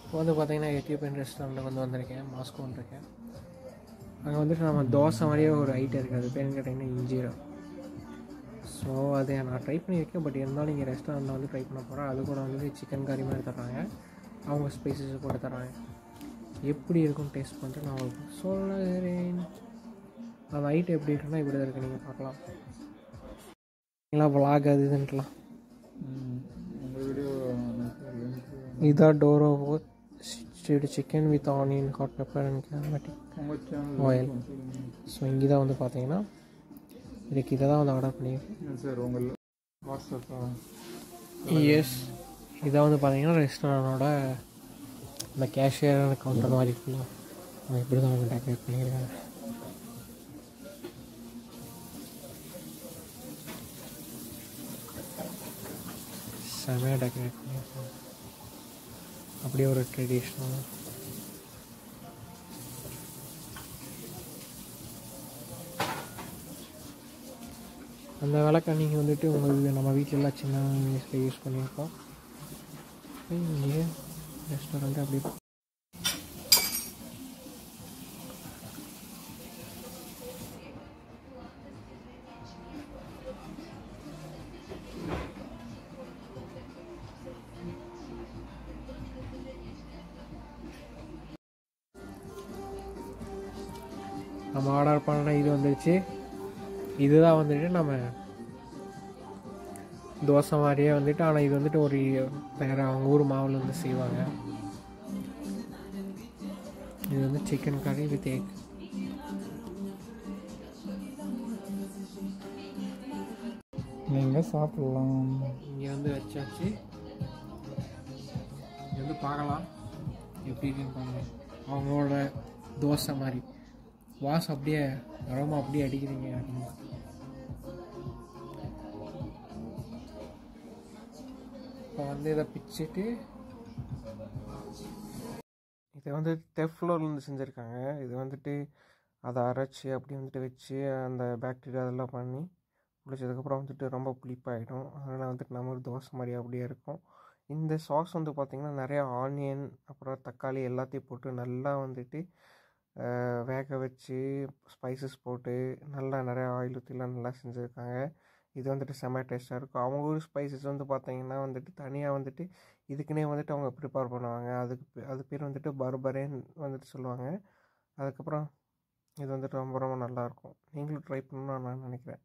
இப்போ வந்து பார்த்தீங்கன்னா எத்தியோப்பியன் ரெஸ்டாரண்ட்டுக்கு வந்து வந்திருக்கேன் மாஸ்கோ வந்திருக்கேன் அங்கே வந்துட்டு நம்ம தோசை மாதிரியே ஒரு ஐட்டம் இருக்குது அது பேருன்னு கேட்டிங்கன்னா இஞ்சீரா ஸோ அதை நான் ட்ரை பண்ணியிருக்கேன் பட் இருந்தாலும் இங்கே ரெஸ்டாரண்ட்டில் வந்து ட்ரை பண்ண போகிறேன் அது கூட வந்து சிக்கன் கறி மாதிரி தர்றாங்க அவங்க ஸ்பைசஸ் போட்டு தர்றாங்க எப்படி இருக்கும் டேஸ்ட் பண்ணிட்டு நான் உங்களுக்கு சொல்லுறேன் அந்த ஐட்டம் எப்படி இருக்குன்னா இப்படி தான் இருக்குது நீங்கள் பார்க்கலாம் இல்லை vlog அது இதுன்ட்டுலாம் உங்கள் வீடியோ இதான் doro stewed chicken with onion hot pepper and கேமட்டிக் உங்கள் சேனல் ஆயில் ஸோ இங்கே தான் வந்து பார்த்தீங்கன்னா இதுக்கு இதை தான் வந்து ஆர்டர் பண்ணியிருக்கேன் சார் உங்கள் வாட்ஸ்அப் எஸ் இதை வந்து பார்த்தீங்கன்னா ரெஸ்டாரண்டோட இந்த கேஷியர் கவுண்டர் மாதிரி இருக்குல்ல அவங்க இப்படி தான் வந்து டெக்கரேட் பண்ணியிருக்காங்க செமையாக டெக்கரேட் பண்ணியிருக்காங்க அப்படியே ஒரு ட்ரெடிஷ்னல் அந்த விளக்கண்ணிக்கு வந்துட்டு உங்களுக்கு நம்ம வீட்டில எல்லாம் சின்ன வயசில் யூஸ் பண்ணியிருக்கோம் இங்கே ரெஸ்டாரண்ட் அப்படி நம்ம ஆர்டர் பண்ண இது வந்துருச்சு இதுதான் வந்துட்டு நம்ம தோசை மாதிரியே வந்துட்டு ஆனால் இது வந்துட்டு ஒரு வேறு அவங்க ஊர் மாவில் வந்து செய்வாங்க இது வந்து சிக்கன் கறி வித் எக் நீங்கள் சாப்பிடலாம் இங்கே வந்து வச்சாச்சு இங்கே வந்து பார்க்கலாம் எப்படி இருக்குன்னு பாருங்க அவங்களோட தோசை மாதிரி வாசம் அப்படியே அரோமா அப்படியே அடிக்கிறீங்க அதிகமாக இப்போ வந்து இதை பிச்சுட்டு இதை வந்து டெஃப்ளோர்லேருந்து செஞ்சுருக்காங்க இது வந்துட்டு அதை அரைச்சி அப்படி வந்துட்டு வச்சு அந்த பாக்டீரியா அதெல்லாம் பண்ணி குடிச்சதுக்கப்புறம் வந்துட்டு ரொம்ப புளிப்பாயிடும் அதனால் வந்துட்டு நம்ம ஒரு தோசை மாதிரி அப்படியே இருக்கும் இந்த சாஸ் வந்து பார்த்திங்கன்னா நிறையா ஆனியன் அப்புறம் தக்காளி எல்லாத்தையும் போட்டு நல்லா வந்துட்டு அஹ், வேக வச்சு ஸ்பைசஸ் போட்டு நல்லா நிறையா ஆயில் ஊற்றிலாம் நல்லா செஞ்சுருக்காங்க இது வந்துட்டு செம்ம டேஸ்ட்டாக இருக்கும் அவங்க ஊர் ஸ்பைசஸ் வந்து பார்த்திங்கன்னா வந்துட்டு தனியாக வந்துட்டு இதுக்குன்னே வந்துட்டு அவங்க ப்ரிப்பேர் பண்ணுவாங்க அதுக்கு பே- அது பேர் வந்துட்டு பர்பரேன்னு வந்துட்டு சொல்லுவாங்க அதுக்கப்புறம் இது வந்துட்டு ரொம்ப ரொம்ப நல்லாயிருக்கும் நீங்களும் ட்ரை பண்ணணும்னு நான் நினைக்கிறேன்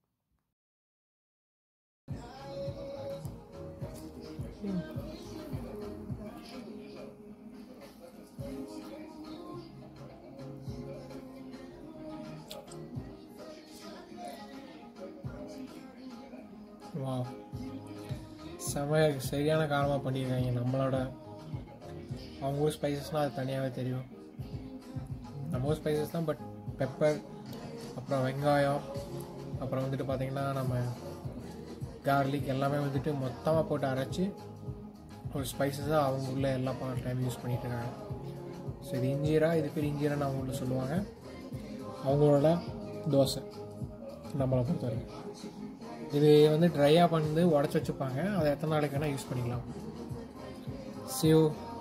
வா செமையாக இருக்கு சரியான காரமாக பண்ணியிருக்காங்க நம்மளோட அவங்க ஊர் ஸ்பைசஸ்னால் அது தனியாகவே தெரியும் நம்ம ஊர் ஸ்பைசஸ் தான் பட் பெப்பர் அப்புறம் வெங்காயம் அப்புறம் வந்துட்டு பார்த்திங்கன்னா நம்ம கார்லிக் எல்லாமே வந்துட்டு மொத்தமாக போட்டு அரைச்சி ஒரு ஸ்பைசஸாக அவங்க உள்ள எல்லா டைம் யூஸ் பண்ணிட்டு இருக்காங்க ஸோ இது இஞ்சீரா இது பேர் இஞ்சீரான்னு அவங்க ஊரில் சொல்லுவாங்க அவங்களோட தோசை நம்மளை பொறுத்த வரைக்கும் இது வந்து ட்ரையாக பண்ணி உடச்சி வச்சுப்பாங்க அதை எத்தனை நாளைக்கு வேணால் யூஸ் பண்ணிக்கலாம் சிவ்